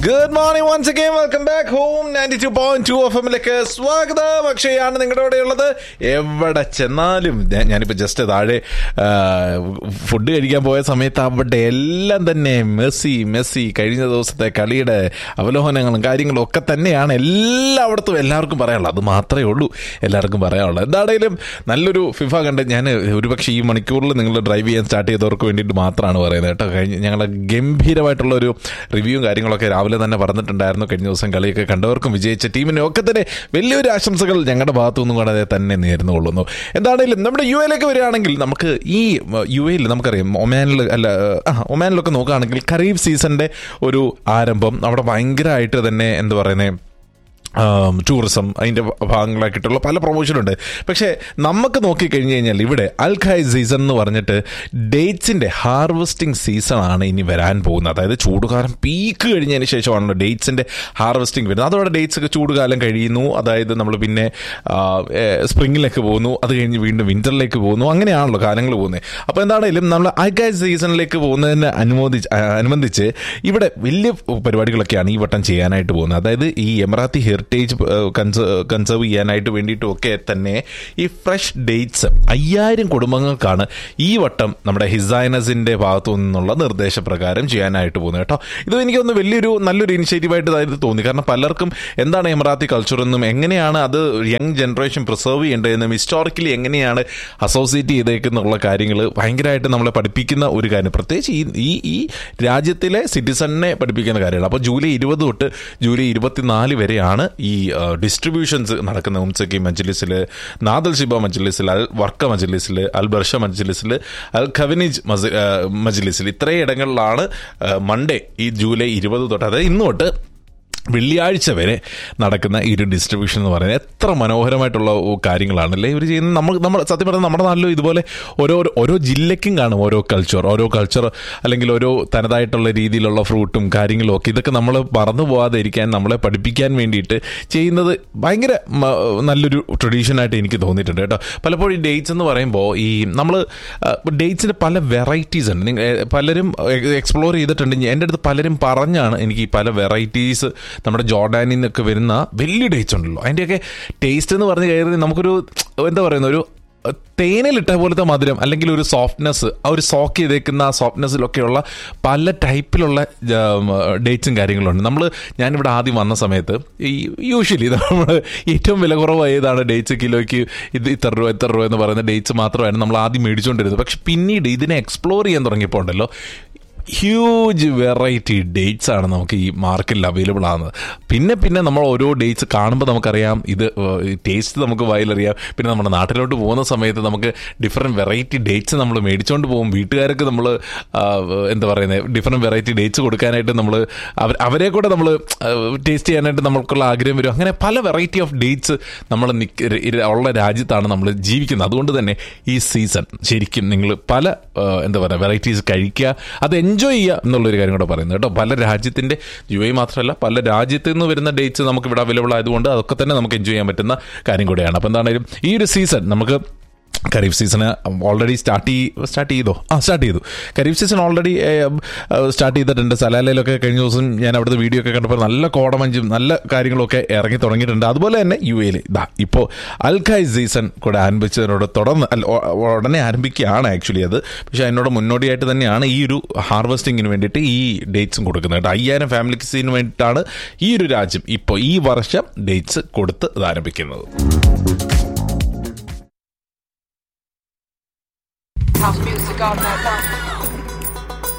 Good morning once again welcome back home ninety two point two F എമ്മിലേക്ക് സ്വാഗതം അക്ഷയാണ് നിങ്ങളുടെ കൂടെ ഉള്ളത് എവിടെ ചെന്നാലും ഞാൻ- ഞാനിപ്പോ ജസ്റ്റ് താഴെ ആ, ഫുഡ് കഴിക്കാൻ പോയ സമയത്ത് അവിടെ എല്ലാം തന്നെ മെസ്സി മെസ്സി കഴിഞ്ഞ ദിവസത്തെ കളിയുടെ അവലോകനങ്ങളും കാര്യങ്ങളും ഒക്കെ തന്നെയാണ് എല്ലായിടത്തും എല്ലാവർക്കും പറയാനുള്ളത് അത് മാത്രമേ ഉള്ളൂ എല്ലാവർക്കും പറയാനുള്ളത് എന്താണേലും നല്ലൊരു ഫിഫ കണ്ട് ഞാൻ ഒരുപക്ഷെ ഈ മണിക്കൂറിൽ നിങ്ങൾ ഡ്രൈവ് ചെയ്യാൻ സ്റ്റാർട്ട് ചെയ്തവർക്ക് വേണ്ടിയിട്ട് മാത്രമാണ് പറയുന്നത് കേട്ടോ കഴിഞ്ഞ ഞങ്ങളുടെ ഗംഭീരമായിട്ടുള്ള ഒരു റിവ്യൂവും കാര്യങ്ങളൊക്കെ രാവിലെ തന്നെ പറഞ്ഞിട്ടുണ്ടായിരുന്നു കഴിഞ്ഞ ദിവസം കളിയൊക്കെ കണ്ടവർക്കും വിജയിച്ച ടീമിനും ഒക്കെ തന്നെ വലിയൊരു ആശംസകൾ ഞങ്ങളുടെ ഭാഗത്തു നിന്നും കൂടാതെ തന്നെ നേർന്നുകൊള്ളുന്നു എന്താണെങ്കിലും നമ്മുടെ യു എയിലേക്ക് വരികയാണെങ്കിൽ നമുക്ക് ഈ യു എയിൽ നമുക്കറിയാം ഒമാനിൽ അല്ല ആ ഒമാനിലൊക്കെ നോക്കുകയാണെങ്കിൽ ഖരീഫ് സീസണിന്റെ ഒരു ആരംഭം അവിടെ ഭയങ്കരമായിട്ട് തന്നെ എന്താ പറയുന്നത് ടൂറിസം അതിൻ്റെ ഭാഗങ്ങളാക്കിയിട്ടുള്ള പല പ്രൊമോഷനുണ്ട് പക്ഷേ നമുക്ക് നോക്കിക്കഴിഞ്ഞ് കഴിഞ്ഞാൽ ഇവിടെ അൽഖായ് സീസൺ എന്ന് പറഞ്ഞിട്ട് ഡേറ്റ്സിൻ്റെ ഹാർവെസ്റ്റിംഗ് സീസണാണ് ഇനി വരാൻ പോകുന്നത് അതായത് ചൂടുകാലം പീക്ക് കഴിഞ്ഞതിന് ശേഷമാണല്ലോ ഡേറ്റ്സിൻ്റെ ഹാർവെസ്റ്റിംഗ് വരുന്നത് അതോടെ ഡേറ്റ്സ് ഒക്കെ ചൂടുകാലം കഴിയുന്നു അതായത് നമ്മൾ പിന്നെ സ്പ്രിങ്ങിലേക്ക് പോകുന്നു അത് കഴിഞ്ഞ് വീണ്ടും വിന്ററിലേക്ക് പോകുന്നു അങ്ങനെയാണല്ലോ കാലങ്ങൾ പോകുന്നത് അപ്പോൾ എന്താണെങ്കിലും നമ്മൾ അൽഖായ് സീസണിലേക്ക് പോകുന്നതിന് അനുമോദിച്ച് ആ, അനുബന്ധിച്ച് ഇവിടെ വലിയ പരിപാടികളൊക്കെയാണ് ഈ വട്ടം ചെയ്യാനായിട്ട് പോകുന്നത് അതായത് ഈ എമറാത്തി ഹെറിറ്റേജ് കൺസേർവ് ചെയ്യാനായിട്ട് വേണ്ടിയിട്ടും ഒക്കെ തന്നെ ഈ ഫ്രഷ് ഡേറ്റ്സ് അയ്യായിരം കുടുംബങ്ങൾക്കാണ് ഈ വട്ടം നമ്മുടെ ഹിസൈനസിന്റെ ഭാഗത്തു നിന്നുള്ള നിർദ്ദേശപ്രകാരം ചെയ്യാനായിട്ട് പോകുന്നത് കേട്ടോ ഇത് എനിക്കൊന്ന് വലിയൊരു നല്ലൊരു ഇനിഷ്യേറ്റീവായിട്ട് ഇതായിട്ട് തോന്നി കാരണം പലർക്കും എന്താണ് എമറാത്തി കൾച്ചർ എന്നും എങ്ങനെയാണ് അത് യങ് ജനറേഷൻ പ്രിസർവ് ചെയ്യേണ്ടതെന്നും ഹിസ്റ്റോറിക്കലി എങ്ങനെയാണ് അസോസിയേറ്റ് ചെയ്തേക്കുന്നുള്ള കാര്യങ്ങൾ ഭയങ്കരമായിട്ട് നമ്മളെ പഠിപ്പിക്കുന്ന ഒരു കാര്യം പ്രത്യേകിച്ച് ഈ ഈ ഈ രാജ്യത്തിലെ സിറ്റിസണിനെ പഠിപ്പിക്കുന്ന കാര്യമാണ് അപ്പോൾ ജൂലൈ ഇരുപത് തൊട്ട് ജൂലൈ ഇരുപത്തിനാല് വരെയാണ് ഈ ഡിസ്ട്രിബ്യൂഷൻസ് നടക്കുന്ന ഉംസക്കി മജ്ലിസിൽ നാദൽ ഷിബ മജ്ലിസിൽ അൽ വർക്ക മജ്ലിസിൽ അൽ ബർഷ മജ്ലിസിൽ അൽ ഖവനിജ് മസ്- ആ, മജ്ലിസിൽ ഇത്രയും ഇടങ്ങളിലാണ് മൺഡേ ഈ ജൂലൈ ഇരുപത് തൊട്ട് അതായത് ഇന്ന് തൊട്ട് വെള്ളിയാഴ്ച വരെ നടക്കുന്ന ഈ ഒരു ഡിസ്ട്രിബ്യൂഷൻ എന്ന് പറയുന്നത് എത്ര മനോഹരമായിട്ടുള്ള ഓ കാര്യങ്ങളാണല്ലേ ഇവർ ചെയ്യുന്നത് നമ്മൾ നമ്മൾ സത്യം പറഞ്ഞാൽ നമ്മുടെ നാട്ടിലും ഇതുപോലെ ഓരോ ഓരോ ജില്ലയ്ക്കും കാണും ഓരോ കൾച്ചർ ഓരോ കൾച്ചർ അല്ലെങ്കിൽ ഓരോ തനതായിട്ടുള്ള രീതിയിലുള്ള ഫ്രൂട്ടും കാര്യങ്ങളും ഒക്കെ ഇതൊക്കെ നമ്മൾ മറന്നു പോകാതെ ഇരിക്കാൻ നമ്മളെ പഠിപ്പിക്കാൻ വേണ്ടിയിട്ട് ചെയ്യുന്നത് ഭയങ്കര മ- നല്ലൊരു ട്രഡീഷനായിട്ട് എനിക്ക് തോന്നിയിട്ടുണ്ട് കേട്ടോ പലപ്പോഴും ഈ ഡേറ്റ്സ് എന്ന് പറയുമ്പോൾ ഈ നമ്മൾ ഡേറ്റ്സിന് പല വെറൈറ്റീസ് ഉണ്ട് നിങ്ങ- ഏ, പലരും എക്സ്പ്ലോർ ചെയ്തിട്ടുണ്ട് എൻ്റെ അടുത്ത് പലരും പറഞ്ഞാണ് എനിക്ക് ഈ പല വെറൈറ്റീസ് നമ്മുടെ ജോർഡാനിൽ നിന്നൊക്കെ വരുന്ന വലിയ ഡേറ്റ്സ് ഉണ്ടല്ലോ അതിൻ്റെയൊക്കെ ടേസ്റ്റ് എന്ന് പറഞ്ഞു കഴിഞ്ഞാൽ നമുക്കൊരു എന്താ പറയുന്ന ഒരു തേനിലിട്ട പോലത്തെ മധുരം അല്ലെങ്കിൽ ഒരു സോഫ്റ്റ്നെസ് ആ ഒരു സോക്ക് ചെയ്തേക്കുന്ന ആ സോഫ്റ്റ്നെസ്സിലൊക്കെയുള്ള പല ടൈപ്പിലുള്ള ഡേറ്റ്സും കാര്യങ്ങളുണ്ട് നമ്മൾ ഞാനിവിടെ ആദ്യം വന്ന സമയത്ത് ഈ യൂഷ്വലി നമ്മൾ ഏറ്റവും വില കുറവ് ഏതാണ് ഡേറ്റ്സ് കിലോയ്ക്ക് ഇത് ഇത്ര രൂപ ഇത്ര രൂപ എന്ന് പറയുന്ന ഡേറ്റ്സ് മാത്രമായിരുന്നു നമ്മൾ ആദ്യം മേടിച്ചുകൊണ്ടിരുന്നത് പക്ഷെ പിന്നീട് ഇതിനെ എക്സ്പ്ലോർ ചെയ്യാൻ തുടങ്ങിയപ്പോൾ ഉണ്ടല്ലോ ഹ്യൂജ് വെറൈറ്റി ഡേറ്റ്സ് ആണ് നമുക്ക് ഈ മാർക്കറ്റിൽ അവൈലബിൾ ആകുന്നത് പിന്നെ പിന്നെ നമ്മൾ ഓരോ ഡേറ്റ്സ് കാണുമ്പോൾ നമുക്കറിയാം ഇത് ടേസ്റ്റ് നമുക്ക് വയലറിയാം പിന്നെ നമ്മുടെ നാട്ടിലോട്ട് പോകുന്ന സമയത്ത് നമുക്ക് ഡിഫറെൻറ്റ് വെറൈറ്റി ഡേറ്റ്സ് നമ്മൾ മേടിച്ചുകൊണ്ട് പോകും വീട്ടുകാർക്ക് നമ്മൾ എന്താ പറയുന്നത് ഡിഫറെൻറ്റ് വെറൈറ്റി ഡേറ്റ്സ് കൊടുക്കാനായിട്ട് നമ്മൾ അവർ അവരെ കൂടെ നമ്മൾ ടേസ്റ്റ് ചെയ്യാനായിട്ട് നമുക്കുള്ള ആഗ്രഹം വരും അങ്ങനെ പല വെറൈറ്റി ഓഫ് ഡേറ്റ്സ് നമ്മൾ നിക്ക- ഇര- ഉള്ള രാജ്യത്താണ് നമ്മൾ ജീവിക്കുന്നത് അതുകൊണ്ട് തന്നെ ഈ സീസൺ ശരിക്കും നിങ്ങൾ പല ആ, എന്താ പറയുക വെറൈറ്റീസ് കഴിക്കുക അത് എൻജോയ് ചെയ്യുക എന്നുള്ളൊരു കാര്യം കൂടെ പറയുന്നത് കേട്ടോ പല രാജ്യത്തിൻ്റെ യു എ മാത്രമല്ല പല രാജ്യത്തു നിന്ന് വരുന്ന ഡേറ്റ്സ് നമുക്ക് ഇവിടെ അവൈലബിൾ ആയതുകൊണ്ട് അതൊക്കെ തന്നെ നമുക്ക് എൻജോയ് ചെയ്യാൻ പറ്റുന്ന കാര്യം കൂടെയാണ് അപ്പോൾ എന്താണെങ്കിലും ഈ ഒരു സീസൺ നമുക്ക് ഖരീഫ് സീസണ് ഓൾറെഡി സ്റ്റാർട്ട് ചെയ് സ്റ്റാർട്ട് ചെയ്തോ ആ സ്റ്റാർട്ട് ചെയ്തു ഖരീഫ് സീസൺ ഓൾറെഡി സ്റ്റാർട്ട് ചെയ്തിട്ടുണ്ട് സലാലയിലൊക്കെ കഴിഞ്ഞ ദിവസം ഞാൻ അവിടുത്തെ വീഡിയോ ഒക്കെ കണ്ടപ്പോൾ നല്ല കോടമഞ്ചും നല്ല കാര്യങ്ങളൊക്കെ ഇറങ്ങി തുടങ്ങിയിട്ടുണ്ട് അതുപോലെ തന്നെ യു എയിൽ ഇതാ ഇപ്പോൾ അൽഖായ് സീസൺ കൂടെ ആരംഭിച്ചതിനോട് തുടർന്ന് അല്ല ഉ- ഉടനെ ആരംഭിക്കുകയാണ് ആക്ച്വലി അത് പക്ഷേ അതിനോട് മുന്നോടിയായിട്ട് തന്നെയാണ് ഈ ഒരു ഹാർവെസ്റ്റിങ്ങിന് വേണ്ടിയിട്ട് ഈ ഡേറ്റ്സും കൊടുക്കുന്നത് കേട്ടോ അയ്യായിരം ഫാമിലിസിന് വേണ്ടിയിട്ടാണ് ഈ ഒരു രാജ്യം ഇപ്പോൾ ഈ വർഷം ഡേറ്റ്സ് കൊടുത്ത് ഇത് ആരംഭിക്കുന്നത് House music all night long.